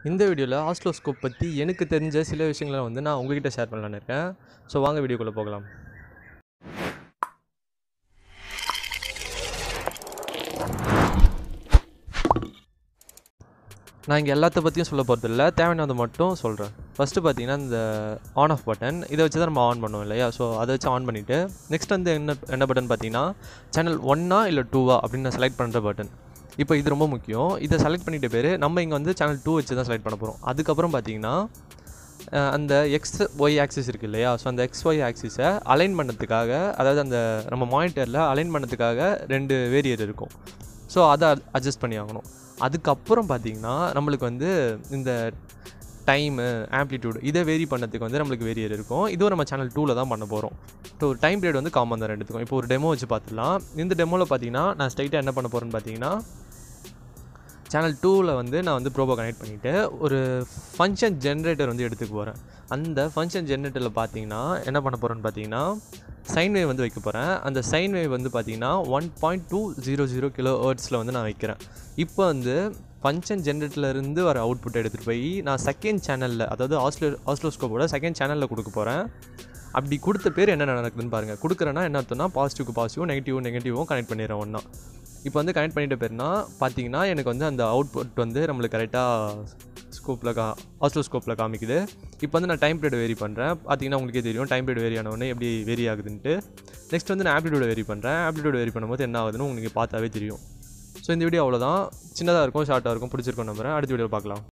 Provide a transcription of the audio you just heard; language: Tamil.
இந்த வீடியோவில் ஆஸ்ட்ரோஸ்கோப் பற்றி எனக்கு தெரிஞ்ச சில விஷயங்களை வந்து நான் உங்ககிட்ட ஷேர் பண்ணலான்னு இருக்கேன் ஸோ வாங்க வீடியோக்குள்ளே போகலாம் நான் இங்கே எல்லாத்த பற்றியும் சொல்ல போகிறதில்ல தேவையானது மட்டும் சொல்கிறேன் ஃபஸ்ட்டு பார்த்தீங்கன்னா இந்த ஆன் ஆஃப் பட்டன் இதை வச்சு தான் நம்ம ஆன் பண்ணுவோம் இல்லையா ஸோ அதை வச்சு ஆன் பண்ணிவிட்டு நெக்ஸ்ட் வந்து என்ன என்ன பட்டன் பார்த்தீங்கன்னா சேனல் ஒன்னா இல்லை டூவா அப்படின்னு நான் செலக்ட் பண்ணுற பட்டன் இப்போ இது ரொம்ப முக்கியம் இதை செலக்ட் பண்ணிட்ட பேர் நம்ம இங்கே வந்து சேனல் டூ வச்சு தான் செலக்ட் பண்ண போகிறோம் அதுக்கப்புறம் பார்த்தீங்கன்னா அஹ், அந்த எக்ஸ் ஒய் ஆக்சிஸ் இருக்குது இல்லையா ஸோ அந்த எக்ஸ் ஒய் ஆக்சிஸை அலைன் பண்ணதுக்காக அதாவது அந்த நம்ம மானிட்டரில் அலைன் பண்ணதுக்காக ரெண்டு வேரியர் இருக்கும் ஸோ அதை அட்ஜஸ்ட் பண்ணி ஆகணும் அதுக்கப்புறம் பார்த்தீங்கன்னா நம்மளுக்கு வந்து இந்த டைமு ஆம்ப்ளிடியூட் இதை வேரி பண்ணதுக்கு வந்து நம்மளுக்கு வேரியர் இருக்கும் இதுவும் நம்ம சேனல் டூவில் தான் பண்ண போகிறோம் ஸோ டைம் பீரியட் வந்து காமன் தான் ரெண்டுத்துக்கும் இப்போ ஒரு டெமோ வச்சு பார்த்துடலாம் இந்த டெமோவில் பார்த்தீங்கன்னா நான் ஸ்ட்ரைட்டாக என்ன பண்ண போகிறேன்னு பார்த்தீங்கன்னா சேனல் டூவில் வந்து நான் வந்து ப்ரோபோ கனெக்ட் பண்ணிவிட்டு ஒரு ஃபங்க்ஷன் ஜென்ரேட்டர் வந்து எடுத்துக்க போகிறேன் அந்த ஃபங்க்ஷன் ஜென்ரேட்டரில் பார்த்தீங்கன்னா என்ன பண்ண போகிறேன்னு பார்த்தீங்கன்னா சைன் வேவ் வந்து வைக்க போகிறேன் அந்த சைன் வேவ் வந்து பார்த்தீங்கன்னா one point two zero zero kilo ஹர்ட்ஸில் வந்து நான் வைக்கிறேன் இப்போ வந்து ஃபங்க்ஷன் ஜென்ரேட்டர்லேருந்து வர அவுட்புட் எடுத்துகிட்டு போய் நான் செகண்ட் சேனலில் அதாவது ஆஸ்லோ ஆஸ்லோஸ்கோப்போட செகண்ட் சேனலில் கொடுக்க போகிறேன் அப்படி கொடுத்த பேர் என்ன நடக்குதுன்னு பாருங்கள் கொடுக்குறேன்னா என்ன அர்த்தம்னா பாசிட்டிவ்க்கு பாசிட்டிவும் நெகட்டிவ் நெகட்டிவும் கனெக்ட் பண்ணிடுறேன் ஒன்றா இப்போ வந்து கனெக்ட் பண்ணிட்ட பேர்னா பார்த்தீங்கன்னா எனக்கு வந்து அந்த அவுட்புட் வந்து நம்மளுக்கு கரெக்டாக ஸ்கோப்பில் கா ஆஸ்ட்ரோஸ்கோப்பில் காமிக்குது இப்போ வந்து நான் டைம் பீரியட் வேரி பண்ணுறேன் பார்த்தீங்கன்னா உங்களுக்கே தெரியும் டைம் பீரியட் வேரி ஆனவொடனே எப்படி வேரி ஆகுதுன்ட்டு நெக்ஸ்ட் வந்து நான் ஆப்டிடியூட் வேரி பண்ணுறேன் ஆப்டிடியூட் வேரி பண்ணும்போது என்ன ஆகுதுன்னு உங்களுக்கு பார்த்தாவே தெரியும் ஸோ இந்த வீடியோ அவ்வளோதான் சின்னதாக இருக்கும் ஷார்ட்டாக இருக்கும் பிடிச்சிருக்கும் நம்புறேன் அடுத்த வீடியோ பார்க்கலாம்